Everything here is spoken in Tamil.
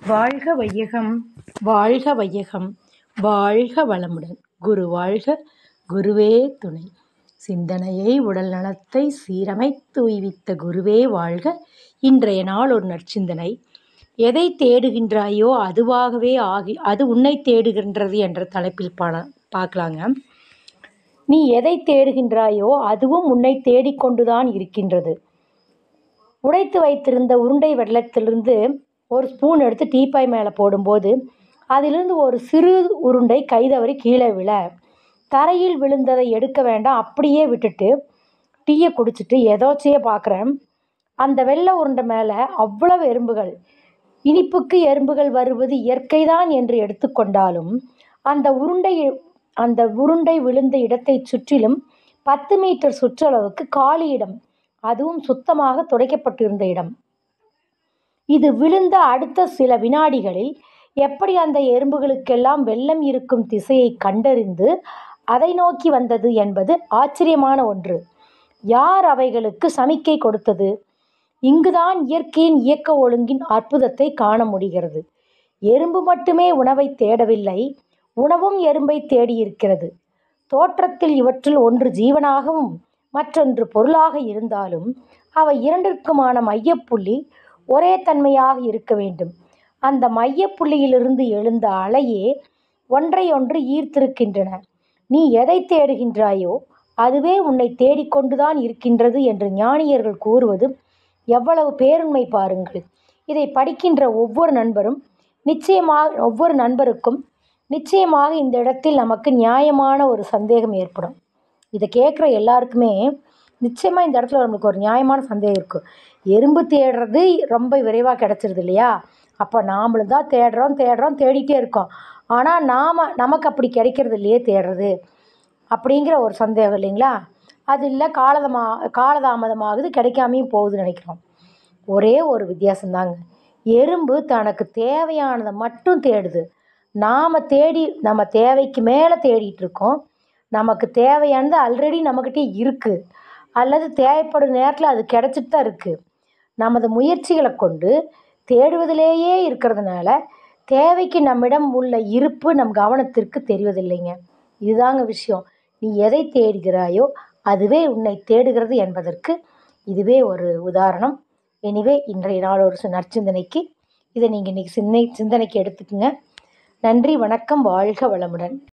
வாழ்க வையகம் வாழ்க வையகம் வாழ்க வளமுடன் குரு வாழ்க குருவே துணை சிந்தனையை உடல் நலத்தை சீரமைத்து உய்வித்த குருவே வாழ்க இன்றைய நாள் ஒரு நற்சிந்தனை எதை தேடுகின்றாயோ அதுவாகவே ஆகி அது உன்னை தேடுகின்றது என்ற தலைப்பில் பாட பார்க்கலாங்க நீ எதை தேடுகின்றாயோ அதுவும் உன்னை தேடிக்கொண்டுதான் இருக்கின்றது உடைத்து வைத்திருந்த உருண்டை வெள்ளத்திலிருந்து ஒரு ஸ்பூன் எடுத்து டீப்பாய் மேலே போடும்போது அதிலிருந்து ஒரு சிறு உருண்டை கைதவறி கீழே விழ தரையில் விழுந்ததை எடுக்க வேண்டாம் அப்படியே விட்டுட்டு டீயை குடிச்சிட்டு எதோச்சையே பார்க்குறேன் அந்த வெள்ளை உருண்டை மேலே அவ்வளவு எறும்புகள் இனிப்புக்கு எறும்புகள் வருவது இயற்கைதான் என்று எடுத்துக்கொண்டாலும் அந்த உருண்டை அந்த உருண்டை விழுந்த இடத்தை சுற்றிலும் பத்து மீட்டர் சுற்றளவுக்கு காலி இடம் அதுவும் சுத்தமாக துடைக்கப்பட்டிருந்த இடம் இது விழுந்த அடுத்த சில வினாடிகளில் எப்படி அந்த எறும்புகளுக்கெல்லாம் வெள்ளம் இருக்கும் திசையை கண்டறிந்து அதை நோக்கி வந்தது என்பது ஆச்சரியமான ஒன்று யார் அவைகளுக்கு சமிக்கை கொடுத்தது இங்குதான் இயற்கையின் இயக்க ஒழுங்கின் அற்புதத்தை காண முடிகிறது எறும்பு மட்டுமே உணவை தேடவில்லை உணவும் எறும்பை தேடியிருக்கிறது தோற்றத்தில் இவற்றில் ஒன்று ஜீவனாகவும் மற்றொன்று பொருளாக இருந்தாலும் அவை இரண்டிற்குமான மையப்புள்ளி ஒரே தன்மையாக இருக்க வேண்டும் அந்த மையப்புள்ளியிலிருந்து எழுந்த அலையே ஒன்றையொன்று ஈர்த்திருக்கின்றன நீ எதை தேடுகின்றாயோ அதுவே உன்னை தேடிக்கொண்டுதான் இருக்கின்றது என்று ஞானியர்கள் கூறுவது எவ்வளவு பேருண்மை பாருங்கள் இதை படிக்கின்ற ஒவ்வொரு நண்பரும் நிச்சயமாக ஒவ்வொரு நண்பருக்கும் நிச்சயமாக இந்த இடத்தில் நமக்கு நியாயமான ஒரு சந்தேகம் ஏற்படும் இதை கேட்குற எல்லாருக்குமே நிச்சயமாக இந்த இடத்துல நம்மளுக்கு ஒரு நியாயமான சந்தேகம் இருக்கும் எறும்பு தேடுறது ரொம்ப விரைவாக கிடச்சிருது இல்லையா அப்போ நாமளும் தான் தேடுறோம் தேடுறோம் தேடிட்டே இருக்கோம் ஆனால் நாம் நமக்கு அப்படி கிடைக்கிறது இல்லையே தேடுறது அப்படிங்கிற ஒரு சந்தேகம் இல்லைங்களா அது இல்லை காலதமா காலதாமதமாகுது கிடைக்காமையும் போகுதுன்னு நினைக்கிறோம் ஒரே ஒரு வித்தியாசம்தாங்க எறும்பு தனக்கு தேவையானதை மட்டும் தேடுது நாம் தேடி நம்ம தேவைக்கு மேலே தேடிட்டு இருக்கோம் நமக்கு தேவையானது ஆல்ரெடி நம்மக்கிட்டே இருக்குது அல்லது தேவைப்படும் நேரத்தில் அது கிடச்சிட்டு தான் இருக்குது நமது முயற்சிகளை கொண்டு தேடுவதிலேயே இருக்கிறதுனால தேவைக்கு நம்மிடம் உள்ள இருப்பு நம் கவனத்திற்கு தெரிவதில்லைங்க இதுதாங்க விஷயம் நீ எதை தேடுகிறாயோ அதுவே உன்னை தேடுகிறது என்பதற்கு இதுவே ஒரு உதாரணம் எனிவே இன்றைய நாள் ஒரு நற்சிந்தனைக்கு இதை நீங்கள் இன்றைக்கி சிந்தனை சிந்தனைக்கு எடுத்துக்கோங்க நன்றி வணக்கம் வாழ்க வளமுடன்